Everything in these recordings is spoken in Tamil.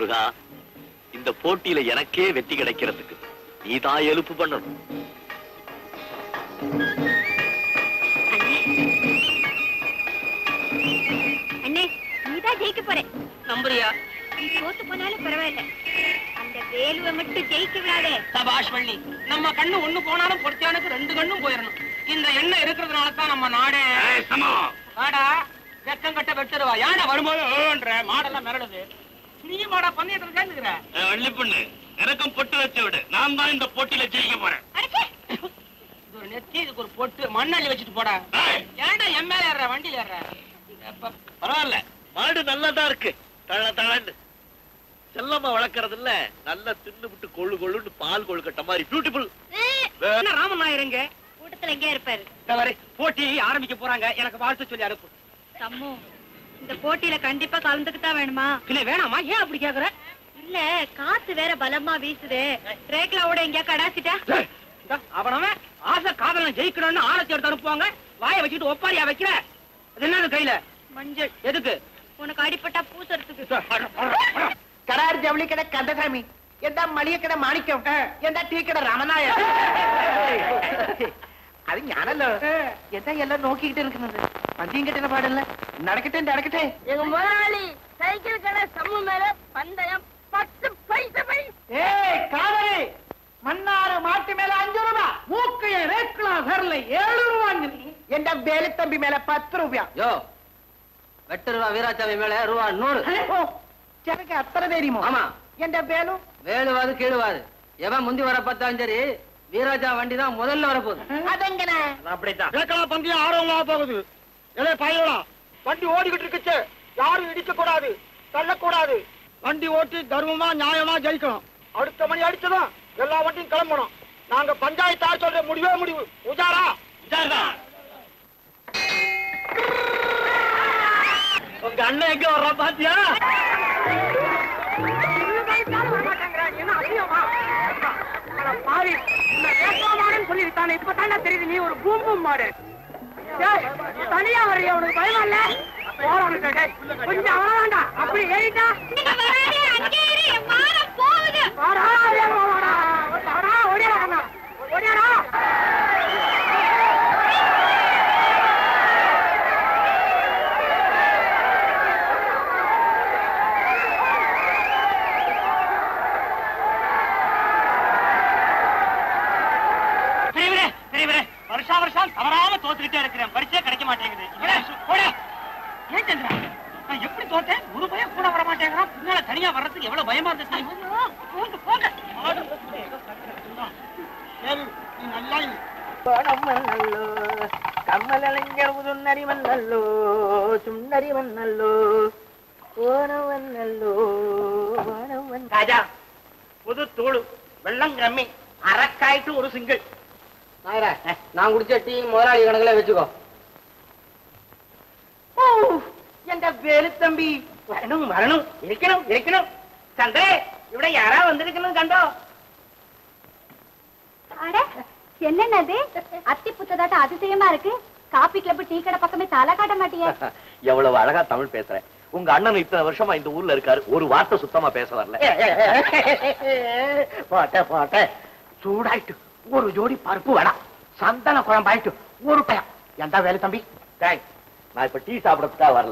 முருகா இந்த போட்டியில எனக்கே வெற்றி கிடைக்கிறதுக்கு நீதான் எழுப்பு பண்ணணும் அண்ணே நீதான் ஜெயிக்க போற நம்புறியா நீ தோத்து போனாலும் பரவாயில்ல அந்த வேலுவை மட்டும் ஜெயிக்க விடாதே சபாஷ் வள்ளி நம்ம கண்ணு ஒண்ணு போனாலும் பொறுத்தியானுக்கு ரெண்டு கண்ணும் போயிடணும் இந்த எண்ணெய் இருக்கிறதுனால தான் நம்ம நாடே வாடா வெக்கம் கட்ட வெட்டுருவா யாடா வரும்போது ஏன்ற மாடெல்லாம் மிரடுது நீ மாடா பண்ணிட்டு சேர்ந்துக்கிற வள்ளி பொண்ணு எனக்கும் பொட்டு வச்சு விடு நான் தான் இந்த போட்டியில ஜெயிக்க போறேன் இது ஒரு நெத்தி இதுக்கு ஒரு பொட்டு மண்ணள்ளி வச்சுட்டு போடா ஏன்டா எம் மேல ஏற வண்டியில ஏற எப்ப பரவாயில்ல மாடு நல்லாதான் இருக்கு தழ தழன்னு செல்லம்மா வளர்க்கறது இல்ல நல்லா தின்னு விட்டு கொள்ளு கொள்ளுன்னு பால் கொழுக்கட்ட மாதிரி பியூட்டிஃபுல் என்ன ராமன் நாயருங்க கூட்டத்துல எங்கே இருப்பாரு தவறு போட்டி ஆரம்பிக்க போறாங்க எனக்கு வாழ்த்து சொல்லி அனுப்பு தம்மு இந்த போட்டியில கண்டிப்பா கலந்துக்கிட்டா வேணுமா இல்ல வேணாமா ஏன் அப்படி கேக்குற இல்ல காத்து வேற பலமா வீசுது ரேக்லாவோட எங்கேயா கடாசிட்டா இந்தா, அவனவன் ஆசை காதலன் ஜெயிக்கணும்னு ஆரத்தி எடுத்து அனுப்புவாங்க வாயை வச்சுட்டு ஒப்பாரியா வைக்கிற அது என்னது கையில மஞ்சள் எதுக்கு உனக்கு அடிப்பட்டா பூசறதுக்கு கடார் ஜவுளி கடை கந்தசாமி എന്താ മളിയക്കട മാണിക്യം എന്താ ടീക്കട രാമനായ അത് ഞാനല്ലോ എന്താ എല്ലാം നോക്കിക്കിട്ട് നിൽക്കുന്നത് പന്തിയും കെട്ടുന്ന പാടല്ല നടക്കട്ടെ നടക്കട്ടെ எங்க முதலாளி சைக்கிள் கடை சம்மு மேல பந்தயம் பத்து பைசா பை ഏയ് കാതറി മണ്ണാറ് മാട്ടി മേലെ അഞ്ചു രൂപ മൂക്കയ റേക്കള വേറല ഏഴു രൂപ എന്റെ വേലിത്തമ്പി മേലെ പത്ത് രൂപ யோ வெட்டு ரூபா வீராசாமி மேல ரூபா நூறு ചെനക്ക് അത്ര തരുമോ ஆமா എന്റെ വേലു வேலுவாது கீழுவாது எவன் முந்தி வர பார்த்தாலும் சரி வீராஜா வண்டி தான் முதல்ல வரப்போகுது അതെങ്ങനെ அப்படித்தான் கேட்கலாம் பந்தயம் ஆர்வமா போகுது இளைய பையனா வண்டி ஓடிக்கிட்டு இருக்குச்சு யாரும் இடிக்க கூடாது தள்ளக்கூடாது வண்டி ஓட்டி தர்மமா நியாயமா ஜெயிக்கணும் அடுத்த மணி அடிச்சதும் எல்லா வண்டியும் கிளம்பணும் நாங்க பஞ்சாயத்து ஆள் சொல்ற முடிவே முடிவு உஜாரா உங்க அண்ணன் எங்க வர்றான் பாத்தியா சொல்லிருக்கானே இப்ப தானே தெரியுது நீ ஒரு பூம்பும் மாடு டேய், தனியா வரைய உனக்கு பயமா இல்ல போறவனுக்கு டேய், கொஞ்சம் அவ்வளவுதான்டா அப்படி ஏறிட்டா போகுது வாடா வேகமா வாடா வாடா ஓடியாடா கண்ணா ஓடியாடா பெரியவரே பெரியவரே வருஷா வருஷம் தவறாம தோத்துக்கிட்டே இருக்கிறேன் பரிசே கிடைக்க மாட்டேங்குது இவனே, போடா. ஏன் சந்திரா நான் எப்படி தோத்தேன் ஒரு பயம் கூட வர மாட்டேங்கிறான் பின்னால தனியா வர்றதுக்கு எவ்வளவு பயமா இருந்துச்சு போங்க போங்க కోణమన్నల్లో కమ్మలలింగరుదున్నరివన్నల్లో చున్నరివన్నల్లో ఓణవన్నల్లో ఓణవన్న ராஜா புது தூளு வெள்ளம் கம்மி அரக்காயிட்டு ஒரு சிங்கிள் நாயரா நான் குடிச்ச டீ முதலாளி கணக்குல வச்சுக்கோ ഓ എന്റെ വേലുത്തമ്പി வரணும் வரணும் இருக்கணும் இருக்கணும் சந்திரே ഇവിടെ யாரா வந்திருக்கணும் கண்டோ அட என்னன்னது அத்தி புத்ததாட்ட அதிசயமா இருக்கு காபி கிளப் டீ கடை பக்கமே தலை காட்ட மாட்டியே எவ்வளவு அழகா தமிழ் பேசுறேன் உங்க அண்ணன் இத்தனை வருஷமா இந்த ஊர்ல இருக்காரு ஒரு வார்த்தை சுத்தமா பேச வரல പോട്ടെ പോട്ടെ ചൂടായിട്ട് ഒരു ജോഡി പരുപ്പ് വേണം സന്തന കുഴമ്പായിട്ട് ഒരു പയം എന്താ വേലു തമ്പി டேய், நான் இப்ப டீ சாப்பிடறதுக்காக வரல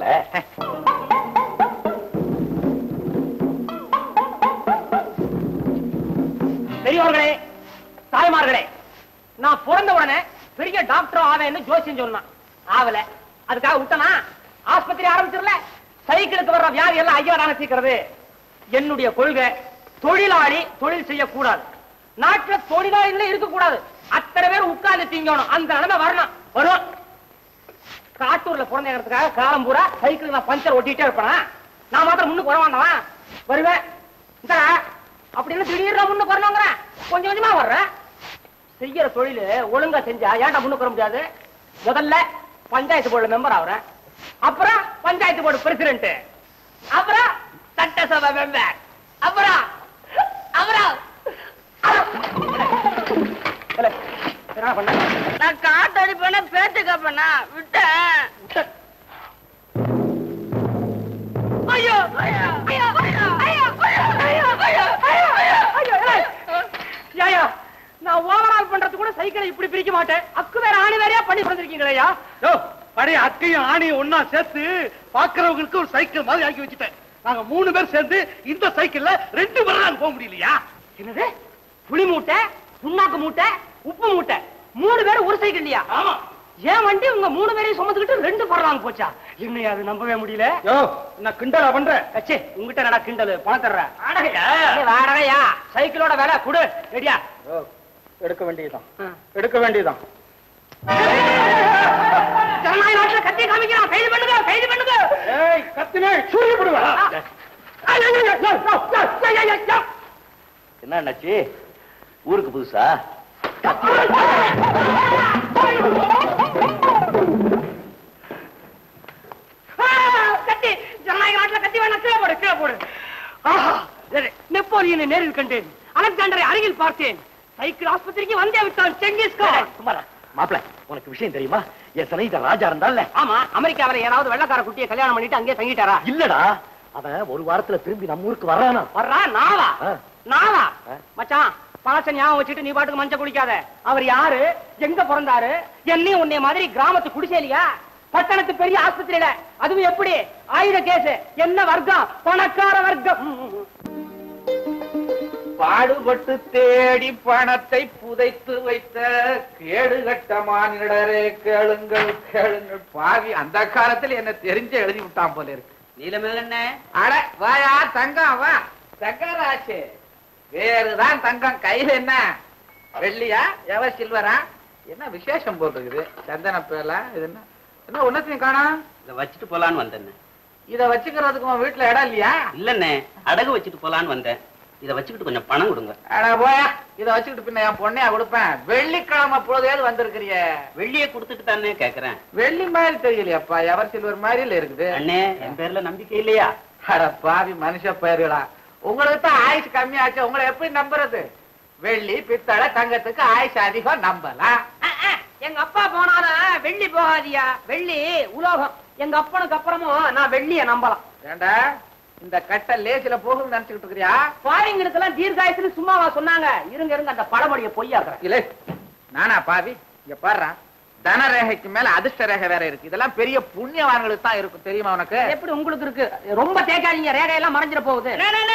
பெரியவர்களே தாய்மார்களே நான் பிறந்த உடனே பெரிய டாக்டர் ஆவேன்னு ஜோசியம் சொன்னான் ஆவல அதுக்காக விட்டனா ஆஸ்பத்திரி ஆரம்பிச்சிடல சைக்கிளுக்கு வர்ற வியாதி எல்லாம் ஐயா நாங்க சீக்கிறது என்னுடைய கொள்கை தொழிலாளி தொழில் செய்யக்கூடாது நாட்டுல தொழிலாளிகளே இருக்கக்கூடாது அத்தனை பேர் உட்கார்ந்து திங்கணும் அந்த நிலைமை வரணும் வரும் காட்டூர்ல பிறந்ததுக்காக காலம் பூரா சைக்கிள் நான் பஞ்சர் ஒட்டிட்டே இருப்பேனா நான் மாத்திரம் முன்னுக்கு வர வேண்டாமா வருவேன் இந்த அப்படின்னு திடீர்னு முன்னுக்கு வரணுங்கிறேன் கொஞ்சம் கொஞ்சமா வர்றேன் செய்யற தொழில் ஒழுங்கா செஞ்சா ஏன்டா முன்னுக்கு வர முடியாது முதல்ல பஞ்சாயத்து போர்டு மெம்பர் ஆகுறேன் அப்புறம் பஞ்சாயத்து போர்டு பிரசிடென்ட் அப்புறம் சட்டசபை மெம்பர் அப்புறம் அப்புறம் இல்ல, என்ன பண்ண நான் காட்டு அடிப்பேனா பேச்சு கேப்பேனா விட்டேன் ஐயோ ஐயோ ஐயோ ஐயோ ஐயோ கூட சைக்கிளை இப்படி பிரிக்க மாட்டேன் அக்கு வேற ஆணி வேறையா பண்ணி பிறந்திருக்கீங்களா யோ, பழைய அக்கையும் ஆணையும் ஒன்னா சேர்த்து பாக்குறவங்களுக்கு ஒரு சைக்கிள் மாதிரி ஆக்கி வச்சுட்டேன் நாங்க மூணு பேர் சேர்ந்து இந்த சைக்கிள்ல ரெண்டு பேரும் நாங்க போக முடியலையா என்னது புளி மூட்டை புண்ணாக்கு மூட்டை உப்பு மூட்டை மூணு பேரும் ஒரு சைக்கிள் இல்லையா ஆமா ஏன் வண்டி உங்க மூணு பேரையும் சுமந்துக்கிட்டு ரெண்டு பரவாங்க போச்சா இன்னும் அது நம்பவே முடியல யோ நான் கிண்டலா பண்றேன் அச்சே உங்ககிட்ட நடா கிண்டல் பணம் தர்ற வாடகையா சைக்கிளோட விலை குடு ரெடியா யோ, எடுக்க வேண்டியதுதான் எடுக்க வேண்டியதுதான் ஜனநாயக நாட்டுல கத்தி காமிக்கிறான் கைது பண்ணுங்க கைது பண்ணுங்க ஏய் கத்தினே சூரிய போடுவா என்ன அண்ணாச்சி ஊருக்கு புதுசா ஆ, கத்தி ஜனநாயக நாட்டுல கத்தி வேணா கீழே போடு கீழே போடு ஆஹா, சரி, நெப்போலியனை நேரில் கண்டேன் அலெக்சாண்டரை அருகில் பார்த்தேன் சைக்கிள் ஆஸ்பத்திரிக்கு வந்தே விட்டான் செங்கிஸ்கான் சுமாரா மாப்பிள உனக்கு விஷயம் தெரியுமா என் சனைத்த ராஜா இருந்தால ஆமா அமெரிக்காவில ஏதாவது வெள்ளக்கார குட்டியை கல்யாணம் பண்ணிட்டு அங்கேயே தங்கிட்டாரா இல்லடா அவன் ஒரு வாரத்துல திரும்பி நம்ம ஊருக்கு வர்றானா வர்றா நாவா ஆ. நாவா ஆ. மச்சான் பழச ஞாபகம் வச்சுட்டு நீ பாட்டுக்கு மஞ்ச குடிக்காத அவர் யாரு எங்க பிறந்தாரு என்னையும் உன்னை மாதிரி கிராமத்து குடிசேலியா பட்டணத்து பெரிய ஆஸ்பத்திரியில அதுவும் எப்படி ஆயுத கேஸ் என்ன வர்க்கம் பணக்கார வர்க்கம் ம், ம், ம். பாடுபட்டு தேடி பணத்தை புதைத்து வைத்த கேடுகட்ட மானிடரே கேளுங்கள் கேளுங்கள் பாவி அந்த காலத்துல என்ன தெரிஞ்ச எழுதி விட்டான் போல இருக்கு நீலமேகண்ணே அட வாயா தங்கம் வா தங்கராசு வேறுதான் தங்கம் கையில என்ன வெள்ளியா எவ சில்வரா என்ன விசேஷம் போட்டுருக்குது சந்தன பேல இது என்ன என்ன ஒன்னத்தையும் காணோம் இத வச்சுட்டு போலான்னு வந்தேன் இத வச்சுக்கிறதுக்கு உன் வீட்டுல இடம் இல்லையா இல்லண்ணே அடகு வச்சுட்டு போலான்னு வந்தேன் இத வச்சுக்கிட்டு கொஞ்சம் பணம் கொடுங்க அட போயா இத வச்சுக்கிட்டு பின்ன என் பொண்ணையா கொடுப்பேன் வெள்ளிக்கிழமை பொழுதையாவது வந்திருக்கிறிய வெள்ளியை கொடுத்துட்டு தானே கேக்குறேன் வெள்ளி மாதிரி தெரியலையாப்பா எவர் சில்வர் மாதிரி இல்ல இருக்குது அண்ணே என் பேர்ல நம்பிக்கை இல்லையா அட பாவி மனுஷ பயிர்களா உங்களுக்கு தான் ஆயுஷ் கம்மியாச்சு உங்களை எப்படி நம்புறது வெள்ளி பித்தளை தங்கத்துக்கு ஆயுஷ் அதிகம் நம்பலாம் ஆ, ஆ, எங்க அப்பா போனாலும் வெள்ளி போகாதியா வெள்ளி உலோகம் எங்க அப்பனுக்கு அப்புறமும் நான் வெள்ளிய நம்பலாம் ஏண்டா இந்த கட்டை லேசில போகுதுன்னு நினைச்சுக்கிட்டு இருக்கிறியா பாரிங்களுக்கு எல்லாம் தீர்காயத்துல சும்மாவா சொன்னாங்க இருங்க இருங்க அந்த பழமொழிய பொய்யாக்குறேன் இல்ல நானா பாவி இங்க பாருடா தன ரேகைக்கு மேல அதிர்ஷ்ட ரேகை வேற இருக்கு இதெல்லாம் பெரிய புண்ணியவான்களுக்கு தான் இருக்கும் தெரியுமா உனக்கு எப்படி உங்களுக்கு இருக்கு ரொம்ப தேய்க்காதீங்க ரேகையெல்லாம் மறைஞ்சிட போகுது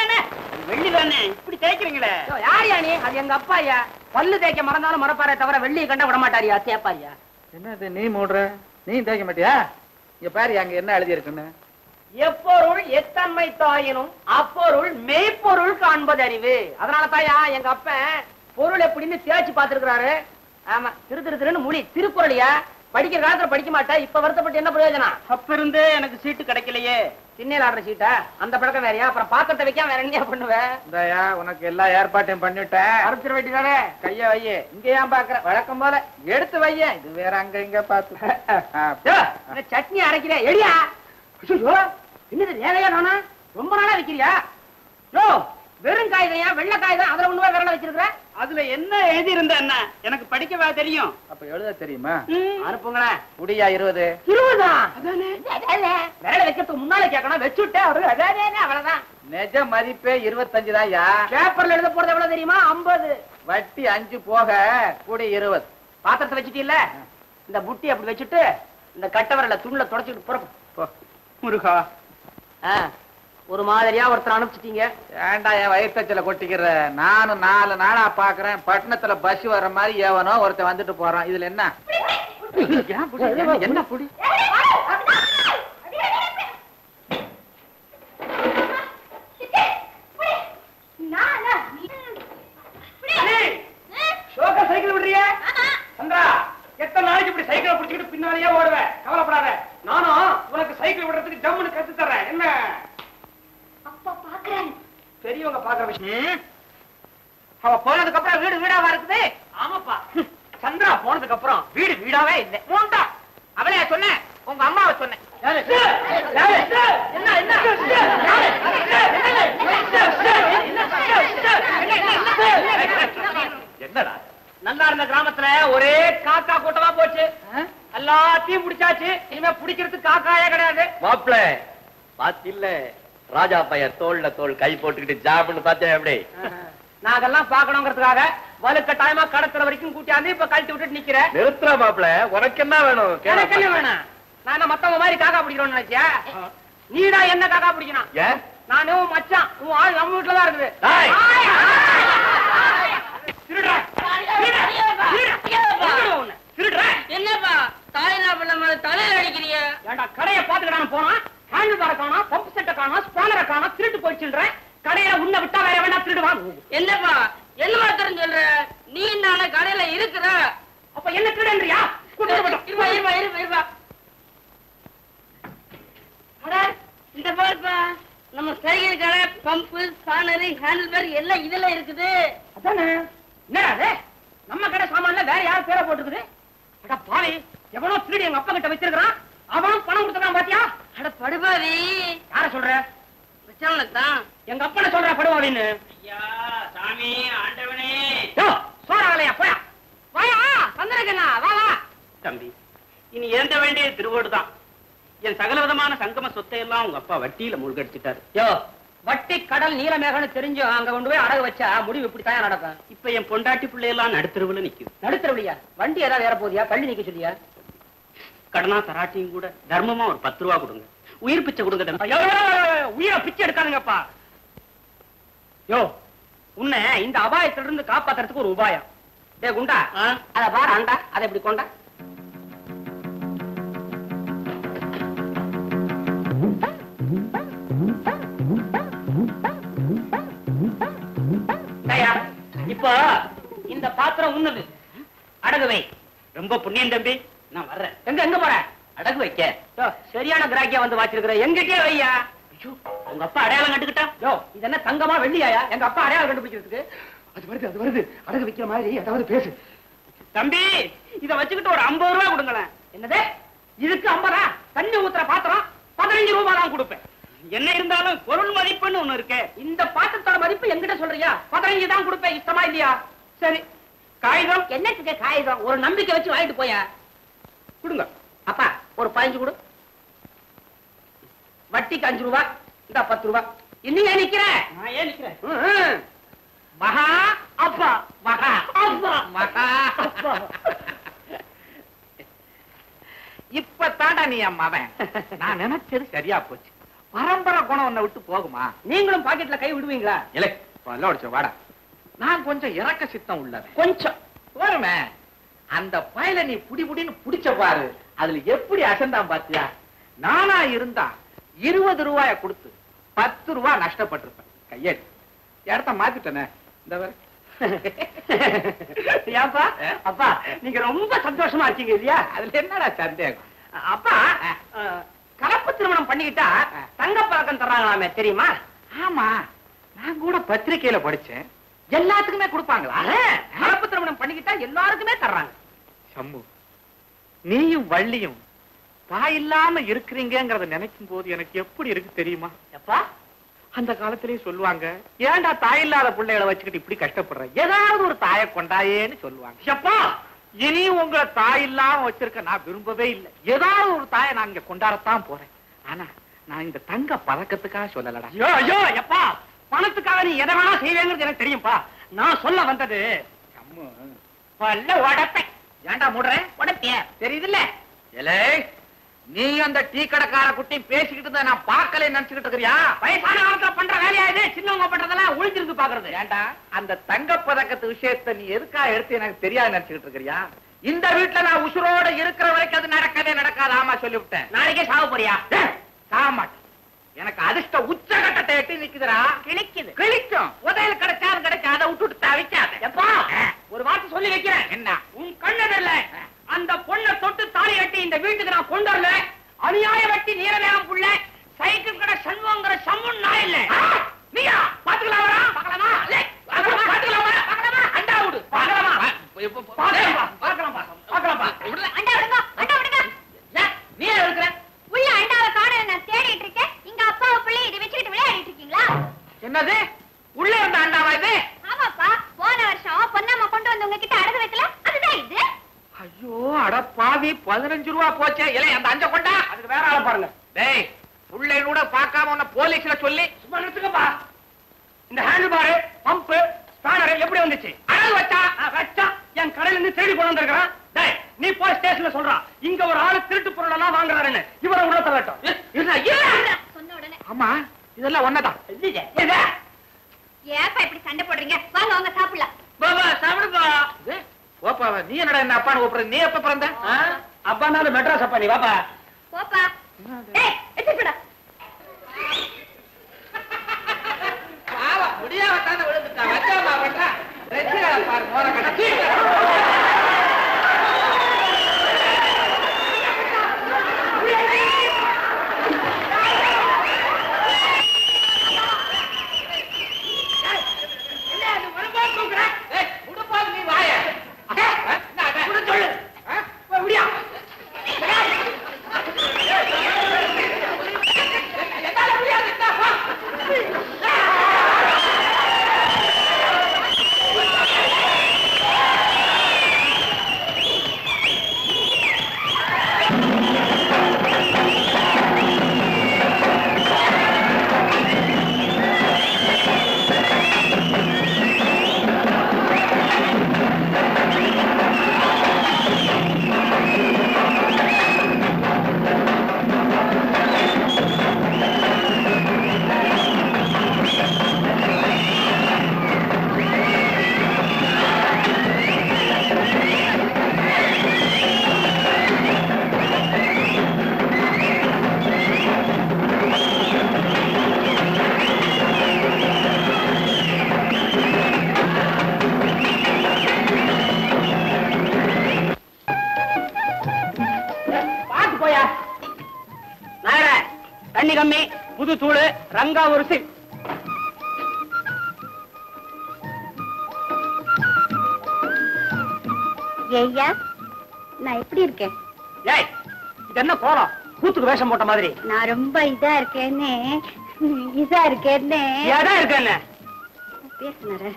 வெள்ளி தானே இப்படி தேய்க்கிறீங்களே ஐயோ, யாரியா நீ அது எங்க அப்பா ஐயா பல்லு தேய்க்க மறந்தாலும் மறப்பாரே தவிர வெள்ளியை கண்ட விட மாட்டாரியா தேப்பாரியா என்னது நீ மூடுற நீ தேய்க்க மாட்டியா இங்க பாரு அங்க என்ன எழுதி இருக்குன்னு எப்பொருள் எத்தன்மை தாயினும் அப்பொருள் மெய்ப்பொருள் காண்பது அறிவு அதனால தாயா எங்க அப்பன் பொருள் எப்படின்னு தேய்ச்சி பார்த்திருக்கிறாரு ஆமா திரு திரு திருன்னு முடி திருக்குறளியா படிக்கிற காலத்துல படிக்க மாட்டேன் இப்ப வருத்தப்பட்டு என்ன பிரயோஜனம் அப்ப இருந்தே எனக்கு சீட்டு கிடைக்கலையே சின்னையில் ஆடுற சீட்டா அந்த பழக்கம் வேறயா அப்புறம் பாத்திரத்தை வைக்காம வேற என்ன பண்ணுவேன் இந்தாயா உனக்கு எல்லா ஏற்பாட்டையும் பண்ணிட்டேன் அரைச்சிட வேண்டியதானே கைய வையே இங்க ஏன் பாக்குற வழக்கம் போல எடுத்து வையே இது வேற அங்க இங்க பாத்து யோ, இந்த சட்னி அரைக்கிறேன் எடியா ஐயோ, என்னது வேலையா நானா ரொம்ப நாளா வைக்கிறியா யோ வெறும் காய்கறியா வெள்ளை காய்கறி அதுல ஒண்ணுமே விரல வச்சிருக்கிற அதுல என்ன எழுதி இருந்த என்ன எனக்கு படிக்கவா தெரியும் அப்ப எழுத தெரியுமா அனுப்புங்களேன் குடியா இருபது இருபதா விரல வைக்கிறதுக்கு முன்னால கேட்கணும் வச்சுட்டேன் அவரு அதானே, அவ்வளவுதான் நிஜ மதிப்பே இருபத்தஞ்சு தான்யா பேப்பர்ல எழுத போறது எவ்வளவு தெரியுமா ஐம்பது வட்டி அஞ்சு போக குடி இருபது பாத்திரத்தை வச்சுட்டீல்ல இந்த புட்டி அப்படி வச்சுட்டு இந்த கட்டை விரல துண்ணுல தொடச்சிட்டு புறப்படும் போ. முருகா ஒரு மாதிரியா ஒருத்தர் அனுப்பிச்சிட்டீங்க ஏன்டா என் வயிற்றுச்சல கொட்டிக்கிற நானும் நாலு நாளா பாக்குறேன் பட்டணத்துல பஸ் வர்ற மாதிரி எவனோ ஒருத்தன் வந்துட்டு போறான் இதுல என்ன ஏன் புடி? என்ன- என்ன புடி ஷோக்க சைக்கிள் விடுறியே சந்திரா எத்தனை நாளைக்கு இப்படி சைக்கிளை பிடிச்சிக்கிட்டு பின்னாலேயே ஓடுவேன் கவலைப்படாத நானும் உனக்கு சைக்கிள் விடுறதுக்கு ஜம்முன்னு கத்து தர்றேன் என்ன அப்பா பாக்குறேன் பெரியவங்க பாக்குற விஷயம் அவ போனதுக்கு அப்புறம் வீடு வீடாவா இருக்குது ஆமாப்பா சந்திரா போனதுக்கு அப்புறம் வீடு வீடாவே இல்லை மூண்டா அவளையா சொன்னேன் உங்க அம்மாவை சொன்னேன் என்ன என்ன என்னடா நல்லா இருந்த கிராமத்துல ஒரே காக்கா கூட்டமா போச்சு எல்லாத்தையும் பிடிச்சாச்சு இனிமே பிடிக்கிறதுக்கு காக்காயே கிடையாது மாப்பிள பாத்தில்ல ராஜா பையன் தோல்ல தோல் கை போட்டுக்கிட்டு ஜாப்னு பார்த்தேன் எப்படி நான் அதெல்லாம் பார்க்கணுங்கிறதுக்காக வலுக்கட்டாயமா கடத்துற வரைக்கும் கூட்டியாந்து இப்ப கழட்டி விட்டுட்டு நிக்கிற நிறுத்துற மாப்பிள உனக்கு என்ன வேணும் எனக்கு என்ன வேணாம் நான் என்ன மத்தவங்க மாதிரி காக்கா பிடிக்கிறோம்னு நினைச்சியா நீடா என்ன காக்கா பிடிக்கணும் ஏன் நானே உன் மச்சான் உன் ஆள் நம்ம வீட்டுல தான் இருக்குது டேய். ஆய், ஆய். திருடுறா. திருடுறா. திருடுறா. திருடுறா உன்னை. திருடுறா. என்னப்பா தாயில்லா பிள்ளை மேல தலையில அடிக்கிறீங்க ஏன்டா கடையை பாத்துக்கிட்டான போனா ஹேண்டில் பார காணோம் பம்ப் செட்டை காணோம் ஸ்பானரை காணோம் திருட்டு போயிடுச்சுன்றேன் கடையில உன்னை விட்டா வேற வேணா திருடுவான் என்னப்பா என்ன மாத்திரம் சொல்ற நீ நானே கடையில இருக்கிற அப்ப என்ன திருடன்றியா கூட்டிட்டு இருப்பா போட்டோம் இருப்பா இருப்பா இருப்பா அட, இந்த பாருப்பா நம்ம சைக்கிள் கடை பம்பு ஸ்பானரு ஹேண்டில் பேர் எல்லாம் இதுல இருக்குது அதானே என்னடா அது நம்ம கடை சாமான்ல வேற யார் பேரை போட்டுருக்குது அட பாவி எவனோ திருடி எங்க அப்பா கிட்ட வச்சிருக்கான் அவனும் பணம் கொடுத்துருக்கான் பாத்தியா அட படுபாவி யார சொல்ற வச்சாங்கள தான் எங்க அப்பனை சொல்ற படுவாவின்னு ஐயா சாமி ஆண்டவனே யோ சோறாகலையா போயா வாயா சந்திரகண்ணா வா வா தம்பி இனி ஏந்த வேண்டிய திருவோடு தான் என் சகல விதமான சங்கம சொத்தை எல்லாம் உங்க அப்பா வட்டியில மூழ்கடிச்சிட்டாரு யோ வட்டி கடல் நீலமேகன்னு தெரிஞ்சும் அங்க கொண்டு போய் அடகு வச்சா முடிவு இப்படித்தான் நடக்கும் இப்ப என் பொண்டாட்டி பிள்ளையெல்லாம் நடுத்தருவுல நிக்குது நடுத்தரவழியா வண்டி ஏதாவது ஏற போதியா தள்ளி நிக்க சொல்லியா கடனா தராட்டியும் கூட தர்மமா ஒரு பத்து ரூபா கொடுங்க உயிர் பிச்சை கொடுங்க தம்பி ஐயோ, உயிரை பிச்சை எடுக்காதுங்கப்பா யோ உன்னை இந்த அபாயத்துல இருந்து காப்பாத்துறதுக்கு ஒரு உபாயம் டே குண்டா ஆ? அத பாரு அண்டா அதை இப்படி கொண்டா டேயா, இப்போ இந்த பாத்திரம் உன்னது அடகு வை ரொம்ப புண்ணியம் தம்பி நான் வர்றேன் எங்க எங்க போற அடகு வைக்க யோ, சரியான கிராக்கியா வந்து வாச்சிருக்கிற எங்கிட்டே வையா ஐயோ, உங்க அப்பா அடையாளம் கண்டுக்கிட்டா யோ இது என்ன தங்கமா வெள்ளியாயா எங்க அப்பா அடையாளம் கண்டுபிடிக்கிறதுக்கு அது வருது அது வருது அடகு வைக்கிற மாதிரி ஏதாவது பேசு தம்பி இத வச்சுக்கிட்டு ஒரு ஐம்பது ரூபா கொடுங்களேன் என்னது இதுக்கு ஐம்பதா தண்ணி ஊத்துற பாத்திரம் பதினஞ்சு ரூபாய் தான் கொடுப்பேன் என்ன இருந்தாலும் பொருள் மதிப்புன்னு ஒண்ணு இருக்கே இந்த பாத்திரத்தோட மதிப்பு எங்கிட்ட சொல்றியா பதினஞ்சு தான் கொடுப்பேன் இஷ்டமா இல்லையா சரி காகிதம் என்னத்துக்கு காகிதம் ஒரு நம்பிக்கை வச்சு வாங்கிட்டு போயா கொடுங்க அப்பா ஒரு பதினஞ்சு கொடு வட்டிக்கு அஞ்சு ரூபா இந்த பத்து ரூபா இன்னும் ஏன் நிக்கிற நான் ஏன் நிக்கிறேன் ம்ம். மகா அப்பா மகா அப்பா மகா அப்பா இப்ப தாண்டா நீ என் மவன் நான் நினைச்சது சரியா போச்சு பரம்பரை குணம் உன்னை விட்டு போகுமா நீங்களும் பாக்கெட்ல கை விடுவீங்களா இல்லை பல்ல உடைச்சு வாடா நான் கொஞ்சம் இறக்க சித்தம் உள்ளவன் கொஞ்சம் போருமே அந்த பயல நீ புடி புடின்னு புடிச்ச பாரு அதுல எப்படி அசந்தான் பாத்தியா நானா இருந்தா இருபது ரூபாய கொடுத்து பத்து ரூபாய் நஷ்டப்பட்டிருப்பேன் கையெடு இடத்த மாத்திட்டனே இந்த வர ஏப்பா அப்பா நீங்க ரொம்ப சந்தோஷமா இருக்கீங்க இல்லையா அதுல என்னடா சந்தேகம் அப்பா அஹ், கலப்பு திருமணம் பண்ணிக்கிட்டா தங்க பழக்கம் தர்றாங்களாமே தெரியுமா ஆமா நான் கூட பத்திரிக்கையில படிச்சேன் எல்லாத்துக்குமே கொடுப்பாங்களா அஹ், கலப்பு திருமணம் பண்ணிக்கிட்டா எல்லாருக்குமே தர்றாங்க சம்மு நீயும் வள்ளியும் தாய் இல்லாம இருக்கிறீங்கங்கறத நினைக்கும் போது எனக்கு எப்படி இருக்கு தெரியுமா எப்பா அந்த காலத்திலேயே சொல்லுவாங்க ஏன்டா தாய் இல்லாத பிள்ளைகளை வச்சுக்கிட்டு இப்படி கஷ்டப்படுற ஏதாவது ஒரு தாயை கொண்டாயேன்னு சொல்லுவாங்க எப்பா இனி உங்களை தாய் இல்லாம வச்சிருக்க நான் விரும்பவே இல்லை ஏதாவது ஒரு தாயை நான் இங்க கொண்டாடத்தான் போறேன் ஆனா நான் இந்த தங்க பதக்கத்துக்காக சொல்லலடா ஐயோ ஐயோ எப்பா பணத்துக்காக நீ எதை வேணா செய்வேங்கிறது எனக்கு தெரியும்பா நான் சொல்ல வந்தது சம்மு பல்ல உடப்பேன் ஏன்டா மூடுறேன் உடப்பிய தெரியுதுல்ல ஏலே நீ அந்த டீ கடைக்கார குட்டி பேசிக்கிட்டு இருந்தா நான் பார்க்கல நினைச்சுக்கிட்டு இருக்கிறியா வயசான காலத்துல பண்ற வேலையா இது சின்னவங்க பண்றதெல்லாம் ஒளிஞ்சிருந்து பாக்குறது ஏண்டா அந்த தங்க பதக்கத்து விஷயத்தை நீ எதுக்கா எடுத்து எனக்கு தெரியாது நினைச்சுக்கிட்டு இருக்கிறியா இந்த வீட்டுல நான் உசுரோட இருக்கிற வரைக்கும் அது நடக்கவே நடக்காது ஆமா சொல்லிவிட்டேன் நாளைக்கே சாக போறியா சாமாட் எனக்கு அதிர்ஷ்ட உச்சகட்டத்தை எட்டி நிக்குதுடா கிழிக்குது கிழிக்கும் உதயல் கிடைச்சாலும் கிடைக்கும் அதை விட்டுட்டு தவிக்காத எப்பா ஒரு வார்த்தை சொல்லி வைக்கிறேன் என்ன உன் கண்ணதில்ல அந்த பொண்ணை தொட்டு தாலி கட்டி இந்த வீட்டுக்கு நான் கொண்டு வரல அநியாய வட்டி நீரவேகம் புள்ள சைக்கிள் கடை சண்முகங்கிற சம்முன் நான் இல்ல ஆ, நீயா பாத்துக்கலாம் வரா பார்க்கலாமா பாத்துக்கலாம் பாத்துக்கலாம் வரா பார்க்கலாமா அண்டா விடு பார்க்கலாமா? பார்க்கலாமா பார்க்கலாமா பார்க்கலாமா அண்டா விடுங்க அண்டா விடுங்க நீ ஏன் இருக்கிற உள்ள அண்டாவை காண நான் தேடிட்டு இருக்கேன் இங்க அப்பாவை பிள்ளை இதை வச்சுக்கிட்டு விளையாடிட்டு இருக்கீங்களா என்னது உள்ள இருந்த அண்டாவா இது ஆமாப்பா போன வருஷம் பொன்னம்மா கொண்டு வந்து உங்ககிட்ட அடகு வைக்கல அதுதான் இது ஐயோ அட பாவி பதினஞ்சு ரூபா போச்சே இல்லை அந்த அஞ்ச கொண்டா அதுக்கு வேற ஆளை பாருங்க டேய் புள்ளை கூட பார்க்காம உன்னை போலீஸ்ல சொல்லி சும்மா நிறுத்துக்கப்பா இந்த ஹேண்டில் பாரு பம்ப் ஸ்பானர் எப்படி வந்துச்சு அட அழகு வச்சா ஆ, வச்சா என் கடையில இருந்து தேடி கொண்டு வந்திருக்கான் டேய் நீ போய் ஸ்டேஷன்ல சொல்றான் இங்க ஒரு ஆளு திருட்டு பொருள் எல்லாம் வாங்குறாருன்னு இவரை உள்ள தள்ளட்டும் இல்ல இல்ல சொன்ன உடனே ஆமா இதெல்லாம் ஒன்னதான் இல்லையே இல்ல ஏப்பா இப்படி சண்டை போடுறீங்க வாங்க வாங்க சாப்பிடலாம் பாபா சாப்பிடுப்பா ஓப்பா நீ என்னடா என்ன அப்பான்னு கூப்பிடுற நீ எப்ப பிறந்த அப்பானாலும் மெட்ராஸ் அப்பா நீ வாப்பா போப்பா ஏய் எடுத்துடா பாவம் முடியாம தானே விழுந்துட்டா வச்சாமா பண்றா ரசிகா பாரு மோர கடை நீ வாய சொல்லு முடியா என்னால முடியாது பாத்து போயா நாயர தண்ணி கம்மி புது தூள் ரங்கா ஒரு சில் ஏய்யா நான் எப்படி இருக்கேன் ஏய் இது என்ன கோலம் கூத்துக்கு வேஷம் போட்ட மாதிரி நான் ரொம்ப இதா இருக்கேன்னு இதா இருக்கேன்னு ஏதா இருக்க என்ன பேசுனாரு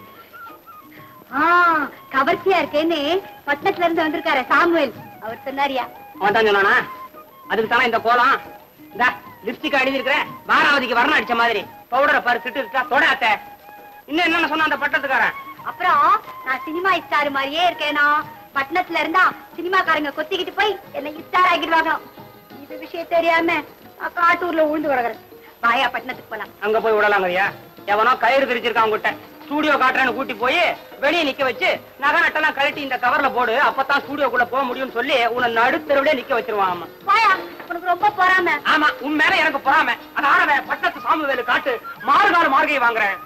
ஆ கவர்ச்சியா இருக்கேன்னு பட்டணத்துல இருந்து வந்திருக்காரு சாமுவேல் அவர் சொன்னாரியா அவன் தான் சொன்னானா அதுக்கு தானே இந்த கோலம் இந்த லிப்ஸ்டிக் அடிச்சு இருக்கிற வாராவதிக்கு வர்ணம் அடிச்ச மாதிரி பவுடரை பறிச்சுட்டு இருக்கா தொடாத்த இன்னும் என்னென்ன சொன்ன அந்த பட்டத்துக்காரன் அப்புறம் நான் சினிமா ஸ்டார் மாதிரியே இருக்கேனா பட்டணத்துல இருந்தா சினிமாக்காரங்க கொத்திக்கிட்டு போய் என்னை ஸ்டார் ஆக்கிடுவாங்க இது விஷயம் தெரியாம நான் காட்டூர்ல உழுந்து கிடக்குறேன் வாயா பட்டணத்துக்கு போலாம் அங்க போய் விடலாங்கய்யா எவனோ கயிறு திரிச்சிருக்கான் உங்ககிட்ட ஸ்டூடியோ காட்டுறேன்னு கூட்டி போய் வெளியே நிக்க வச்சு நகை நட்டெல்லாம் கழட்டி இந்த கவர்ல போடு அப்பதான் ஸ்டூடியோக்குள்ள போக முடியும்னு சொல்லி உன்னை நடுத்தருவிலே நிக்க வச்சிருவான் ஆமா வாயா உனக்கு ரொம்ப பொறாம ஆமா உன் மேல எனக்கு பொறாம அந்த ஆனவன் பட்டத்து சாமுவேலு காட்டு மாறுகாடு மார்கை வாங்குறேன்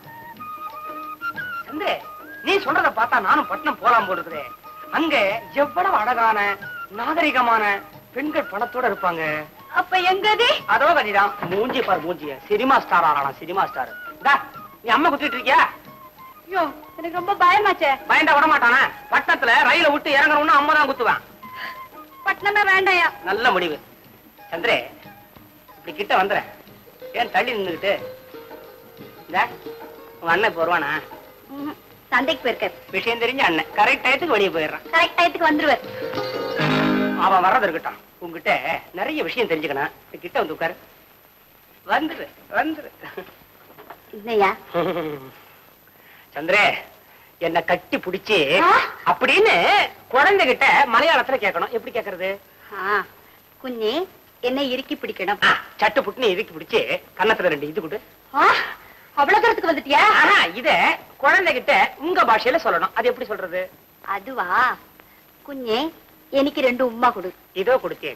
சந்திரே நீ சொல்றத பார்த்தா நானும் பட்டணம் போலாம் போல இருக்குதே அங்க எவ்வளவு அழகான நாகரிகமான பெண்கள் பணத்தோட இருப்பாங்க அப்ப எங்கது அதோ கதிதான் மூஞ்சி பாரு மூஞ்சிய சினிமா ஸ்டார் ஆகலாம் சினிமா ஸ்டார் டா நீ அம்மா குத்திட்டு இருக்கியா ஐயோ எனக்கு ரொம்ப பயமாச்சே பயந்தா விட மாட்டானே பட்டணத்துல ரயில விட்டு இறங்கணும்னு அம்மா தான் குத்துவேன் பட்டணமே வேண்டாயா நல்ல முடிவு சந்திரே இப்படி கிட்ட வந்துற ஏன் தள்ளி நின்னுகிட்டு இந்த உங்க அண்ணன் இப்ப வருவானா ம்ஹும். சந்தைக்கு போயிருக்காரு விஷயம் தெரிஞ்ச அண்ணன் கரெக்ட் டயத்துக்கு வெளியே போயிடுறான் கரெக்ட் டயத்துக்கு வந்துருவார் அவன் வர்றது இருக்கட்டும் உங்ககிட்ட நிறைய விஷயம் தெரிஞ்சுக்கணும் இப்படி கிட்ட வந்து உட்காரு வந்துரு வந்துரு இல்லையா சந்திரே என்ன கட்டி புடிச்சு ஆ? அப்படின்னு குழந்தைகிட்ட மலையாளத்துல கேட்கணும் எப்படி கேக்குறது ஆ, குഞ്ഞே என்னை இறுக்கி பிடிக்கணும் ஆ, சட்டு புட்டுன்னு இதுக்கு பிடிச்சு கன்னத்துல ரெண்டு இது கொடு ஆ, அவ்வளவு தூரத்துக்கு வந்துட்டியா ஆனா இத குழந்தைகிட்ட உங்க பாஷையில சொல்லணும் அது எப்படி சொல்றது அதுவா குഞ്ഞே എനിക്ക് രണ്ട് ഉമ്മ കൊടു இதோ கொடுத்தேன்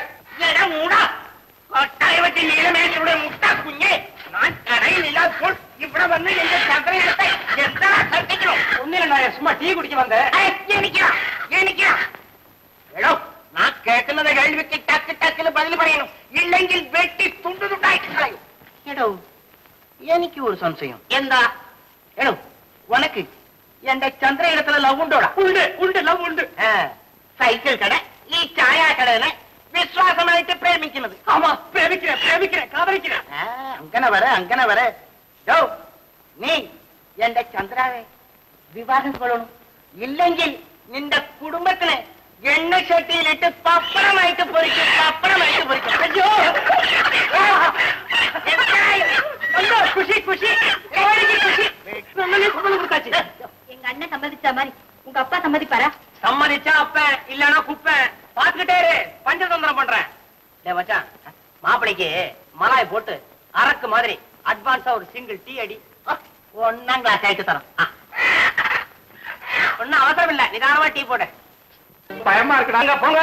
முட்டா குஞ்சே நான் கடையில் இல்லாத போல் இவ்வளவு வந்து எங்க சந்திரத்தை எத்தனை சந்திக்கணும் ஒன்னும் நான் சும்மா டீ குடிக்க வந்தேன் ஏனிக்கிறான் ஏனிக்கிறான் എടോ ഞാൻ കേൾക്കുന്നത് കേൾവിക്ക് ടക്ക് ടക്കിന് ബദൽ പറയണം ഇല്ലെങ്കിൽ വെട്ടി തുണ്ടു തുണ്ടായിട്ട് കളയും എടോ എനിക്ക് ഒരു സംശയം എന്താ എടോ ഉനക്ക് എന്റെ ചന്ദ്രയിടത്തിലെ ലവ് ഉണ്ടോടാ ഉണ്ട് ഉണ്ട് ലവ് ഉണ്ട് സൈക്കിൾ കട ഈ ചായ കടനെ വിശ്വാസമായിട്ട് പ്രേമിക്കുന്നത് ആമാ പ്രേമിக்கிறேன் പ്രേമിக்கிறேன் കാതലിக்கிறேன் അങ്ങനെ വരെ അങ്ങനെ വരെ യോ നീ എന്റെ ചന്ദ്രാവെ വിവാഹം കൊള്ളണം ഇല്ലെങ്കിൽ നിന്റെ കുടുംബത്തിനെ എണ്ണ ചട്ടിയിലിട്ട് പപ്പടമായിട്ട് പൊരിക്കും പപ്പടമായിട്ട് പൊരിക്കും അയ്യോ എന്തായി? എന്തോ, കുഷി കുഷി എനിക്ക് കുഷി നന്നായി സമ്മതം കൊടുക്കാച്ചി எங்க அண்ணன் சம்மதிச்ச மாதிரி நாளைக்கு மலாய் போட்டு அரக்கு மாதிரி அட்வான்ஸா ஒரு சிங்கிள் டீ அடி ஒன்னாம் கிளாஸ் ஆயிட்டு தரோம் ஒன்னும் அவசரம் இல்ல நிதானமா டீ போடு பயமா இருக்குடாங்க போங்க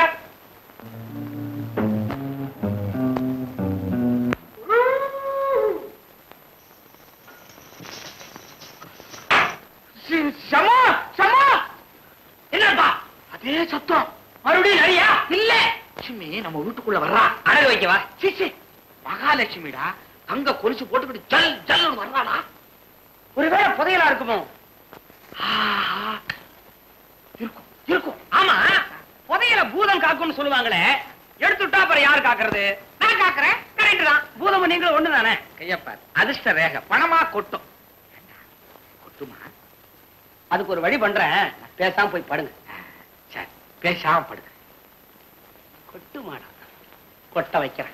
சமா சமா என்னப்பா அதே சத்தம் மறுபடியும் நரியா இல்ல லட்சுமி நம்ம வீட்டுக்குள்ள வர்றா அடகு வைக்கவா சிச்சி மகாலட்சுமிடா தங்க கொலுசு போட்டுக்கிட்டு ஜல் ஜல் வர்றாடா ஒருவேளை புதையலா இருக்குமோ ஆஹா. இருக்கும் இருக்கும் ஆமா புதையல பூதம் காக்கும்னு சொல்லுவாங்களே எடுத்துட்டா அப்புறம் யார் காக்குறது நான் காக்குறேன் கரெக்ட் தான் பூதமும் நீங்களும் ஒண்ணு தானே கையப்பார் அதிர்ஷ்ட ரேகை பணமா கொட்டும் கொட்டுமா அதுக்கு ஒரு வழி பண்றேன் பேசாம போய் படுங்க சரி பேசாம படுங்க கொட்டு மாடா கொட்ட வைக்கிறேன்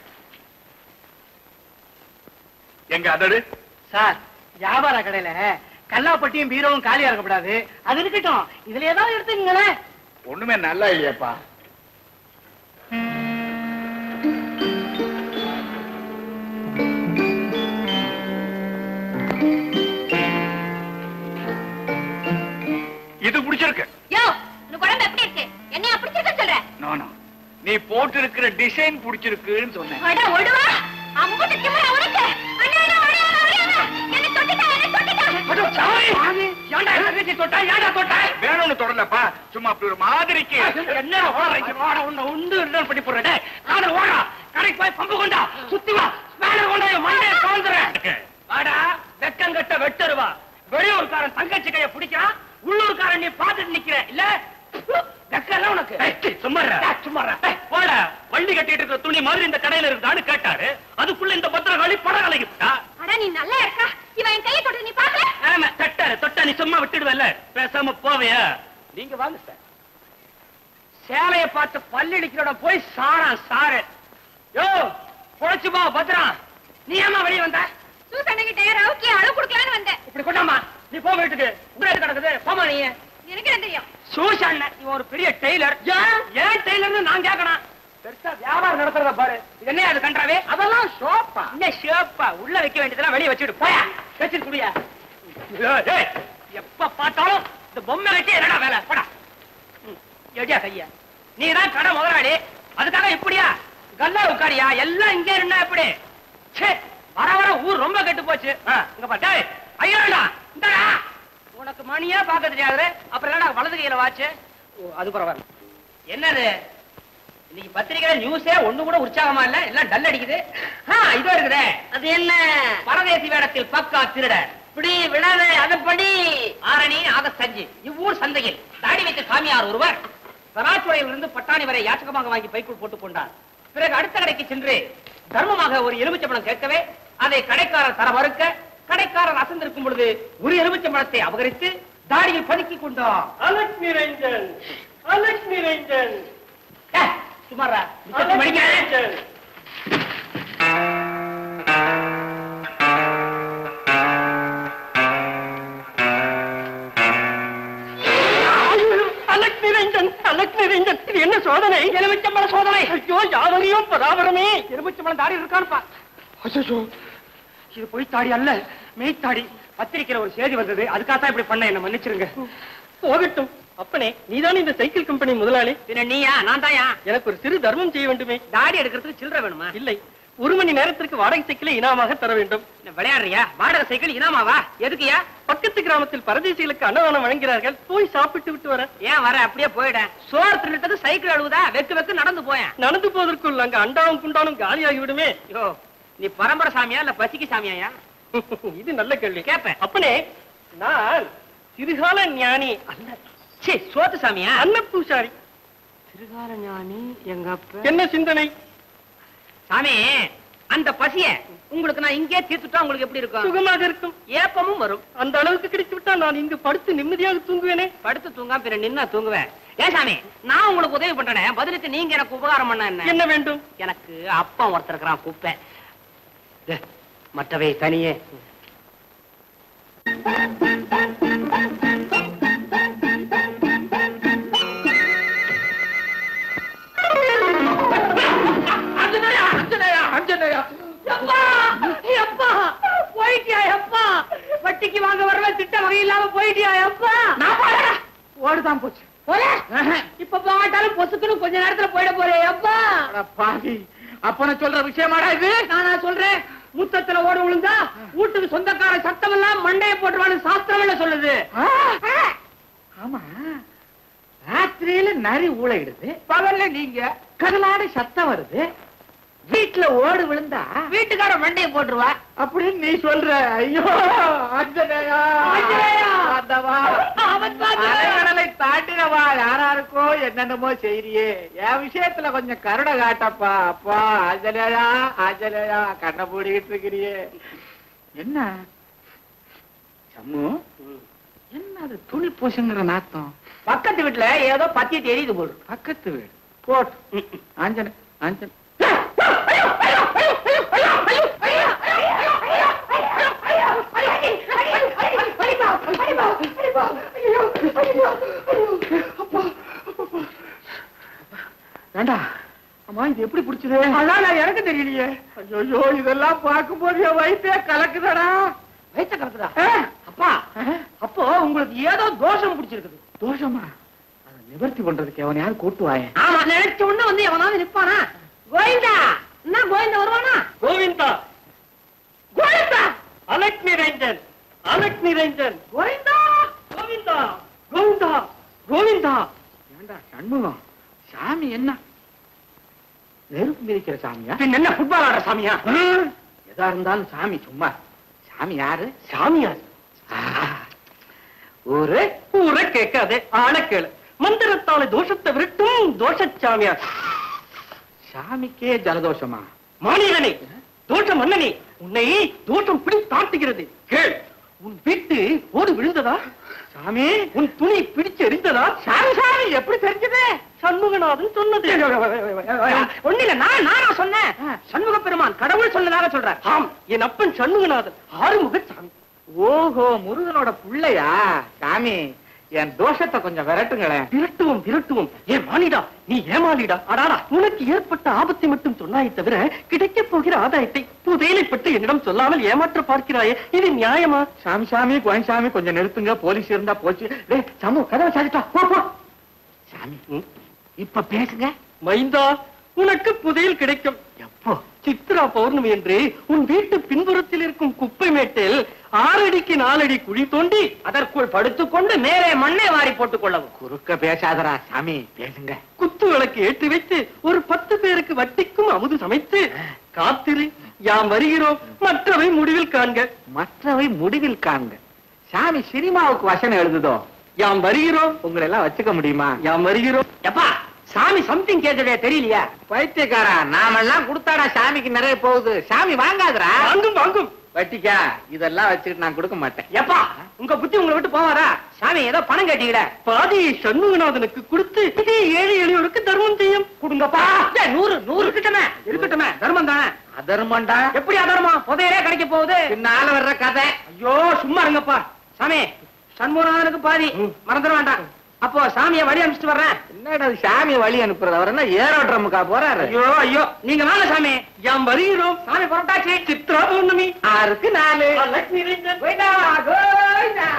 எங்க அதடு சார் வியாபார கடையில கல்லாப்பட்டியும் பீரோவும் காலியா இருக்கக்கூடாது அது இருக்கட்டும் இதுல ஏதாவது எடுத்துக்கங்களேன் ஒண்ணுமே நல்லா இல்லையாப்பா இது பிடிச்சிருக்கு யோ உனக்கு உடம்பு எப்படி இருக்கு என்னைய பிடிச்சிருக்க சொல்ற நானா நீ போட்டு இருக்கிற டிசைன் பிடிச்சிருக்குன்னு சொன்னேன் அட ஒடுவா அம்புட்டு திமிரா உனக்கு அண்ணா அண்ணா அண்ணா அண்ணா என்ன தொட்டுட்டா என்ன தொட்டுட்டா ஏன்டா என்ன பேசி தொட்டா ஏன்டா தொட்டா வேணும்னு தொடலப்பா சும்மா அப்படி ஒரு மாதிரிக்கு என்ன ஓடுறீங்க ஓட உன்னை உண்டு இல்லைன்னு பண்ணி போடுறேன் டேய், நானும் ஓடுறா கடைக்கு போய் பம்பு கொண்டா சுத்தி வா ஸ்பேனர் கொண்டா என் மண்டையை கவுந்துறேன் வாடா வெக்கங்கட்ட வெட்டருவா வெளியூர்காரன் தங்கச்சி கைய பிடிக்கிறான் உள்ளூர்காரன் நீ பாத்துட்டு நிக்கிற இல்ல வெக்கல உனக்கு சும்மா சும்மா போட வண்டி கட்டிட்டு இருக்கிற துணி மாதிரி இந்த கடையில இருக்குதான்னு கேட்டாரு அதுக்குள்ள இந்த பத்திரகாளி படம் கலகிட்டா அட நீ நல்லா இருக்கா இவன் என் கையை தொட்டு நீ பாக்கல ஆமா தட்டாரு தொட்டா நீ சும்மா விட்டுடுவல்ல பேசாம போவையா நீங்க வாங்க சார் சேலைய பார்த்து பல்லடிக்கிறோட போய் சாரா சாரு யோ பொழைச்சுமா பத்திரம் நீ ஏமா வெளிய வந்த சூசண்ண கிட்ட ரவுக்கி அளவு கொடுக்கலான்னு வந்தேன் இப்படி கொண்டாமா நீ போ வீட்டுக்கு உடனே கிடக்குது போமா நீ எனக்கு என்ன தெரியும் சூசண்ண இவன் ஒரு பெரிய டெய்லர் ஏன் டெய்லர்னு நான் கேட்கணும் பெருசா வியாபாரம் நடத்துறத பாரு இது என்ன அது கண்டாவே அதெல்லாம் ஷோப்பா என்ன ஷோப்பா உள்ள வைக்க வேண்டியதெல்லாம் வெளிய வச்சுட்டு போயா வச்சுட்டு குடியா ஏய், ஏய், எப்ப பார்த்தாலும் இந்த பொம்மை வச்சு என்னடா வேலை போடா ம், எடியா கையா நீ தான் கடை முதலாளி அதுக்காக இப்படியா கல்லா உட்காரியா எல்லாம் இங்கே இருந்தா எப்படி ச்சே வர வர ஊர் ரொம்ப கெட்டு போச்சு ஆ, இங்க பாரு டேய், ஐயாடா இந்தடா உனக்கு மணியா பார்க்க தெரியாது அப்புறம் என்னடா வலது கையில வாச்சு ஓ, அது பரவாயில்ல என்னது இன்னைக்கு பத்திரிக்கை நியூஸே ஒண்ணு கூட உற்சாகமா இல்ல எல்லாம் டல் அடிக்குது ஆ, இதோ இருக்குதே அது என்ன பரதேசி வேடத்தில் பக்கா திருட இப்படி விடாத அது படி ஆரணி ஆகஸ்ட் அஞ்சு இவ்வூர் சந்தையில் தாடி வைத்த சாமியார் ஒருவர் சராச்சுவையில் இருந்து பட்டாணி வரை யாச்சகமாக வாங்கி பைக்குள் போட்டுக் கொண்டார் பிறகு அடுத்த கடைக்கு சென்று தர்மமாக ஒரு எலுமிச்சம்பழம் கேட்கவே அதை கடைக்காரர் தர மறுக்க கடைக்காரர் அசந்திருக்கும் பொழுது ஒரு எலுமிச்சம்பழத்தை அபகரித்து தாடியில் பதுக்கிக் கொண்டார் அலட்சுமி ரஞ்சன் அலட்சுமி ரஞ்சன் ஏய், சும்மாரா மிச்சத்தை மடிக்கிறேன். அலட்சுமி ரஞ்சன் அலட்சுமி ரஞ்சன் இது என்ன சோதனை எலுமிச்சம்பழ சோதனை ஐயோ யாவரையும் பராபரமே எலுமிச்சம்பழம் தாடி இருக்கான்ப்பா அச்சோ இது பொய் தாடி அல்ல மெய்த்தாடி பத்திரிக்கையில ஒரு செய்தி வந்தது அதுக்காகத்தான் இப்படி பண்ண என்ன மன்னிச்சிருங்க போகட்டும் அப்பனே நீதானே இந்த சைக்கிள் கம்பெனி முதலாளி பின்ன நீயா நான் தாயா எனக்கு ஒரு சிறு தர்மம் செய்ய வேண்டுமே தாடி எடுக்கிறதுக்கு சில்லற வேணுமா இல்லை ஒரு மணி நேரத்திற்கு வாடகை சைக்கிளை இனாமாக தர வேண்டும் என்ன விளையாடுறியா வாடகை சைக்கிள் இனாமாவா எதுக்குயா பக்கத்து கிராமத்தில் பரதேசிகளுக்கு அன்னதானம் வழங்குகிறார்கள் போய் சாப்பிட்டு விட்டு வர ஏன் வர அப்படியே போயிட சோறு தின்னுட்டது சைக்கிள் அழுவுதா வெக்கு வெக்கு நடந்து போயேன் நடந்து போவதற்குள் அங்க அண்டாவும் குண்டானும் காலியாகி விடுமே ஐயோ நீ பரம்பரை சாமியா இல்ல பசிக்கு சாமியாயா இது நல்ல கேள்வி கேப்பேன் அப்பனே நான் சிறுகால ஞானி அல்ல சே சோத்து சாமியா அன்ன பூசாரி திருகால ஞானி எங்க அப்ப என்ன சிந்தனை சாமி அந்த பசிய உங்களுக்கு நான் இங்கே தீர்த்துட்டா உங்களுக்கு எப்படி இருக்கும் சுகமாக இருக்கும் ஏப்பமும் வரும் அந்த அளவுக்கு கிடைத்து விட்டால் நான் இங்கு படுத்து நிம்மதியாக தூங்குவேனே படுத்து தூங்காம பின்ன நின்னா தூங்குவேன் ஏன் சாமி நான் உங்களுக்கு உதவி பண்றேனே பதிலுக்கு நீங்க எனக்கு உபகாரம் பண்ண என்ன என்ன வேண்டும் எனக்கு அப்பா ஒருத்தர் இருக்கிறான் குப்பை தே, மற்றவை தனியே அஞ்சனையா அஞ்சனையா அஞ்சனையா போயிட்டியா அப்பா நான் போறேன் ஓடுதான் போச்சு போல இப்ப போட்டாலும் பொசுக்குன்னு கொஞ்ச நேரத்துல போயிட போறே அப்பா அட பாவி அப்ப நான் சொல்ற விஷயமாடா இது நானா சொல்றேன் முத்தத்துல ஓட விழுந்தா வீட்டுக்கு சொந்தக்கார சத்தம் எல்லாம் மண்டைய போட்டுருவான்னு சாஸ்திரம் என்ன சொல்லுது ஆமா ராத்திரியில நரி ஊழையிடுது பகல்ல நீங்க கடலாட சத்தம் வருது வீட்டுல ஓடு விழுந்தா வீட்டுக்கார மண்டைய போட்டுருவா அப்படின்னு நீ சொல்ற ஐயோ ஆஞ்சநேயா ஆஞ்சநேயா! ஆண்டவா. அவன் பாத்து- அலைகடலை தாண்டினவா யாராருக்கோ என்னென்னமோ செய்றியே என் விஷயத்துல கொஞ்சம் கருணை காட்டப்பா அப்பா ஆஞ்சநேயா ஆஞ்சநேயா கண்ணை மூடிக்கிட்டு இருக்கிறியே என்ன சம்மு என்ன அது துணி பூசுங்கிற நாத்தம் பக்கத்து வீட்டுல ஏதோ பத்தி தெரியுது போடு பக்கத்து வீடு போட்டு ஆஞ்சன ஆஞ்சன ஏண்டா அம்மா இது எப்படி பிடிச்சது அதான் நான் எனக்கு தெரியலையே ஐயோ இதெல்லாம் பார்க்கும்போது என் வயிற்றே கலக்குதடா வயிற்ற கலக்குதா அப்பா அப்போ உங்களுக்கு ஏதோ தோஷம் பிடிச்சிருக்குது தோஷமா அதை நிவர்த்தி பண்றதுக்கு அவன் யாரும் கூட்டுவாயன் ஆமா நினைச்ச உடனே வந்து எவனாவது நிப்பானா கோவிந்தா என்ன கோவிந்தா வருவானா கோவிந்தா கோவிந்தா அலக் நிரஞ்சன் அலக் நிரஞ்சன் கோவிந்தா கோவிந்தா கோவிந்தா கோவிந்தா ஏண்டா சண்முகம் சாமி என்ன நெருப்பு மிதிக்கிற சாமியா பின் என்ன ஃபுட்பால் ஆடுற சாமியா எதா இருந்தாலும் சாமி சும்மா சாமி யாரு சாமியார் ஆ, ஊரு ஊரை கேட்காதே ஆள கேளு மந்திரத்தால தோஷத்தை விரட்டும் தோஷ சாமியார் சாமிக்கே ஜலதோஷமா மாநிலனே தோஷ மன்னனே உன்னை தோஷம் பிடி தாட்டுகிறது கேள் உன் வீட்டு ஓடு விழுந்ததா சாமி உன் துணி பிடிச்சு எரிந்ததா சாமி சாமி எப்படி தெரிஞ்சது சண்முகநாதன் சொன்னது ஒண்ணு இல்ல நான் நானா சொன்னேன் சண்முக பெருமான் கடவுள் சொன்னதாக சொல்றார் ஆம் என் அப்பன் சண்முகநாதன் ஆறுமுக சாமி ஓஹோ முருகனோட புள்ளையா சாமி என் தோஷத்தை கொஞ்சம் விரட்டுங்களேன் விரட்டுவோம் விரட்டுவோம் ஏ மானிடா நீ ஏமாலிடா அடாடா உனக்கு ஏற்பட்ட ஆபத்தை மட்டும் சொன்னாய் தவிர கிடைக்கப் போகிற ஆதாயத்தை புதையலைப்பட்டு என்னிடம் சொல்லாமல் ஏமாற்ற பார்க்கிறாயே இது நியாயமா சாமி சாமி கோயன்சாமி கொஞ்சம் நிறுத்துங்க போலீஸ் இருந்தா போச்சு டேய் சமு கதவை சாதிட்டா போ போ சாமி ம். இப்ப பேசுங்க மைந்தா உனக்கு புதையல் கிடைக்கும் எப்போ சித்ரா பௌர்ணமி என்று உன் வீட்டு பின்புறத்தில் இருக்கும் குப்பை மேட்டில் ஆறடிக்கு நாலடி குழி தோண்டி அதற்குள் படுத்துக்கொண்டு மேலே மண்ணை வாரி போட்டுக் கொள்ளவும் குறுக்க பேசாதடா சாமி பேசுங்க குத்து விளக்கு ஏற்றி வைத்து ஒரு பத்து பேருக்கு வட்டிக்கும் அமுது சமைத்து காத்திரு யாம் வருகிறோம் மற்றவை முடிவில் காண்க மற்றவை முடிவில் காண்க சாமி சினிமாவுக்கு வசனம் எழுதுதோ யாம் வருகிறோம் உங்களை எல்லாம் வச்சுக்க முடியுமா யாம் வருகிறோம் எப்பா சாமி சம்திங் கேட்டதே தெரியலையா பைத்தியக்காரா நாமெல்லாம் கொடுத்தாடா சாமிக்கு நிறைய போகுது சாமி வாங்காதடா வாங்கும் வாங்கும் வட்டிக்கா இதெல்லாம் வச்சுக்கிட்டு நான் கொடுக்க மாட்டேன் எப்பா உங்க புத்தி உங்களை விட்டு போவாரா சாமி ஏதோ பணம் கேட்டீங்களே பாதியை சண்முகநாதனுக்கு கொடுத்து இதே ஏழை எளியோருக்கு தர்மம் செய்யும் கொடுங்கப்பா ஏய், நூறு நூறு இருக்கட்டுமே இருக்கட்டுமே தர்மம் தானே அதர்மண்டா எப்படி அதர்மம் புதையலே கிடைக்க போகுது பின்னால வர்ற கதை ஐயோ சும்மா இருங்கப்பா சாமி சண்முகநாதனுக்கு பாதி மறந்துட வேண்டாம் அப்போ சாமியை வழி அனுப்பிச்சிட்டு வர்றேன் என்னடா இது சாமி வழி அனுப்புறது அவர் என்ன ஏரோட்ரமுக்கா போறாரு ஐயோ ஐயோ நீங்க வாங்க சாமி யாம் வருகிறோம் சாமி புறட்டாச்சு சித்ரா பௌர்ணமி ஆறுக்கு நாலு லட்சுமி ரஞ்சன் கோவிந்தா, கோவிந்தா.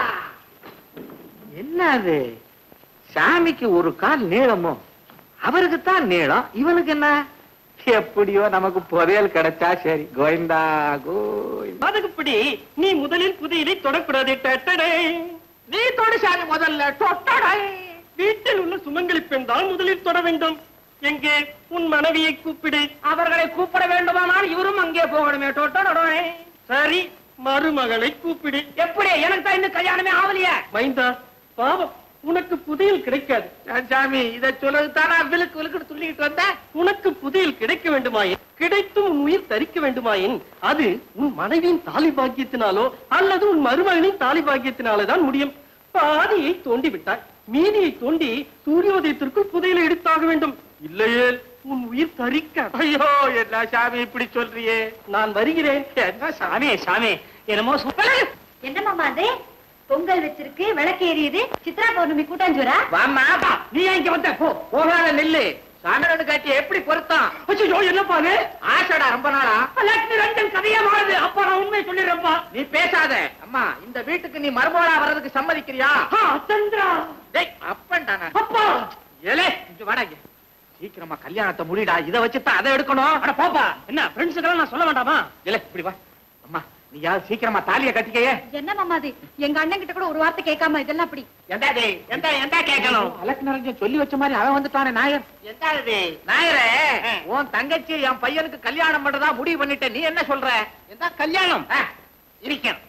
என்ன அது சாமிக்கு ஒரு கால் நீளமோ அவருக்கு தான் நீளம் இவனுக்கு என்ன எப்படியோ நமக்கு புதையல் கிடைச்சா சரி கோவிந்தா கோவிந்தா அதுக்குப்படி நீ முதலில் புதையலை தொடக்கூடாது டட்டடே. நீ தொடு சாமி முதல்ல தொட்டடை வீட்டில் உள்ள சுமங்கலி பெண் தான் முதலில் தொட வேண்டும் எங்கே உன் மனைவியை கூப்பிடு அவர்களை கூப்பிட வேண்டுமானால் இவரும் அங்கே போகணுமே டொட்டொடொடொடே. சரி மருமகளை கூப்பிடு எப்படி எனக்கு தான் இன்னும் கல்யாணமே ஆகலையே மைந்தா பாவம் உனக்கு புதையல் கிடைக்காது சாமி இதை சொல்லதுதானா விழுக்கு விழுக்குன்னு துள்ளிக்கிட்டு வந்தேன் உனக்கு புதையல் கிடைக்க வேண்டுமாயின் கிடைத்தும் உன் உயிர் தரிக்க வேண்டுமாயின் அது உன் மனைவியின் தாலி பாக்கியத்தினாலோ அல்லது உன் மருமகனின் தாலி பாக்கியத்தினாலோ தான் முடியும் பாதியை தோண்டி விட்டாய் மீதியை தோண்டி சூரியோதயத்திற்குள் புதையலை எடுத்தாக வேண்டும் இல்லையே உன் உயிர் தரிக்க ஐயோ என்ன சாமி இப்படி சொல்றியே நான் வருகிறேன் என்ன சாமி சாமி சாமி என்னமோ சூப்பர் என்ன மாமா அது பொங்கல் வச்சிருக்கு விளக்கு எரியுது சித்ரா பௌர்ணமி கூட்டாஞ்சோரா வாமா நீ ஏன் இங்க வந்த போ போகாத நெல்லு சாமியோட காட்சி எப்படி பொருத்தம் ஐயோ என்னப்பா அது ஆசைடா ரொம்ப நாளா லட்சுமி ரஞ்சன் கதையே மாறுது அப்ப நான் உண்மை உண்மையை சொல்லிடுறப்பா நீ பேசாத அம்மா இந்த வீட்டுக்கு நீ மருமகளா வர்றதுக்கு சம்மதிக்கிறியா சந்திரா டேய் அப்பன்டானா அப்பா ஏலே இங்க வாடா இங்க. சீக்கிரமா கல்யாணத்தை முடிடா இத வச்சுதான் அதை எடுக்கணும் அட பாப்பா என்ன ஃப்ரெண்ட்ஸுக்கெல்லாம் நான் சொல்ல வேண்டாமா இல்ல இப்படி வா அம்மா நீ யாரு சீக்கிரமா தாலிய கட்டிக்கையே என்ன மாமா அது எங்க அண்ணன் கிட்ட கூட ஒரு வார்த்தை கேட்காம இதெல்லாம் அப்படி எந்த எந்த எந்த கேட்கணும் அலக்கு நிறைஞ்ச சொல்லி வச்ச மாதிரி அவன் வந்துட்டானே நாயர் எந்த இது நாயரே உன் தங்கச்சி என் பையனுக்கு கல்யாணம் பண்றதா முடிவு பண்ணிட்ட நீ என்ன சொல்ற எந்த கல்யாணம் ஆ, இருக்கேன்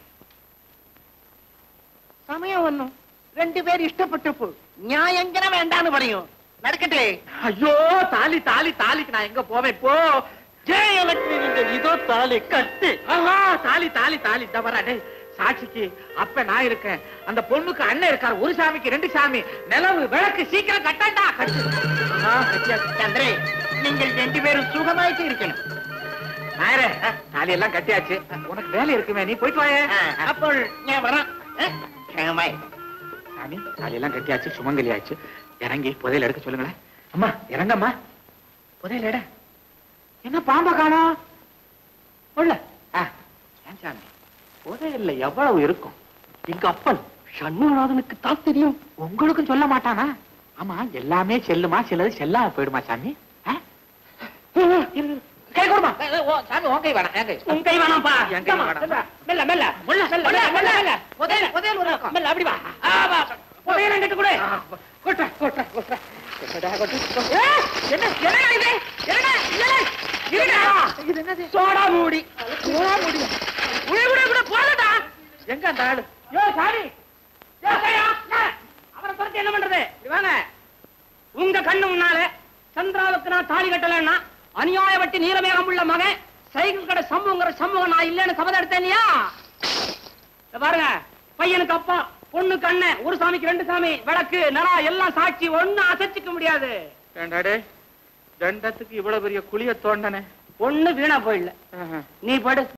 சமயம் ஒண்ணும் ரெண்டு பேர் இஷ்டப்பட்டு நியாயங்கிற வேண்டான்னு பறையும் நடக்கட்டே ஐயோ தாலி தாலி தாலிக்கு நான் எங்க போவேன் இப்போ ஜெயலட்சுமி நீங்கள் இதோ தாலி கட்டு ஆஹா தாலி தாலி தாலி இந்த வர டேய் சாட்சிக்கு அப்ப நான் இருக்கேன் அந்த பொண்ணுக்கு அண்ணன் இருக்காரு ஒரு சாமிக்கு ரெண்டு சாமி நிலவு விளக்கு சீக்கிரம் கட்டாண்டா கட்டு ஆ, கட்டியாச்சு. சந்திரே நீங்கள் ரெண்டு பேரும் சுகமாயிட்டு இருக்கணும் நாயரே தாலி எல்லாம் கட்டியாச்சு உனக்கு வேலை இருக்குமே நீ போயிட்டு வாயே அப்போ நான் வரேன் சுகமாய் சாமி தாலி எல்லாம் கட்டியாச்சு சுமங்கலி ஆச்சு இறங்கி புதையல் எடுக்க சொல்லுங்களேன் அம்மா இறங்கம்மா புதையல் எட என்ன பாம்பா காணோம் உள்ள ஆ, ஏன் சாமி புதையல்ல எவ்வளவு இருக்கும் எங்க அப்பன் சண்முகநாதனுக்கு தான் தெரியும் உங்களுக்கும் சொல்ல மாட்டானா ஆமா எல்லாமே செல்லுமா சிலது செல்லாம போயிடுமா சாமி ஆ? இரு, இரு. கை கொடுமா ஏ, ஏ, ஓ, சாமி உன் கை வேணாம் என் கை உன் கை வேணாம்ப்பா என் கை வேணாம். மெல்ல மெல்ல முள்ள, மெல்ல முள்ள, மெல்ல முள்ள. மெல்ல புதையல் புதையல் ஒரு பக்கம். மெல்ல அப்படி வா ஆ, வா புதையல் என்கிட்ட கொடு கொட்டா கொட்டா கொட்டா கொட்டா கொட்டா என்ன என்ன இது என்ன என்ன இருடா இது என்னது சோடா மூடி சோடா மூடி உடைய உடைய கூட போடடா எங்க அந்த ஆளு யோ சாமி யோ கையா அவரை துரத்தி என்ன பண்றது இப்படி வாங்க உங்க கண்ணு முன்னால சந்திராவுக்கு நான் தாலி கட்டலன்னா அநியாய வட்டி நீரமேகம் உள்ள மகன் சைக்கிள் கடை சம்பவங்கிற சம்பவம் நான் இல்லைன்னு சபதம் எடுத்தேனியா இத பாருங்க பையனுக்கு அப்பா பொண்ணுக்கு அண்ணன் ஒரு சாமிக்கு ரெண்டு சாமி விளக்கு நரா எல்லாம் சாட்சி ஒண்ணு அசைச்சிக்க முடியாது ஏண்டாடே தண்டத்துக்கு இவ்வளவு பெரிய குழிய தோண்டனே ஒண்ணு வீணா போயிடல நீ படு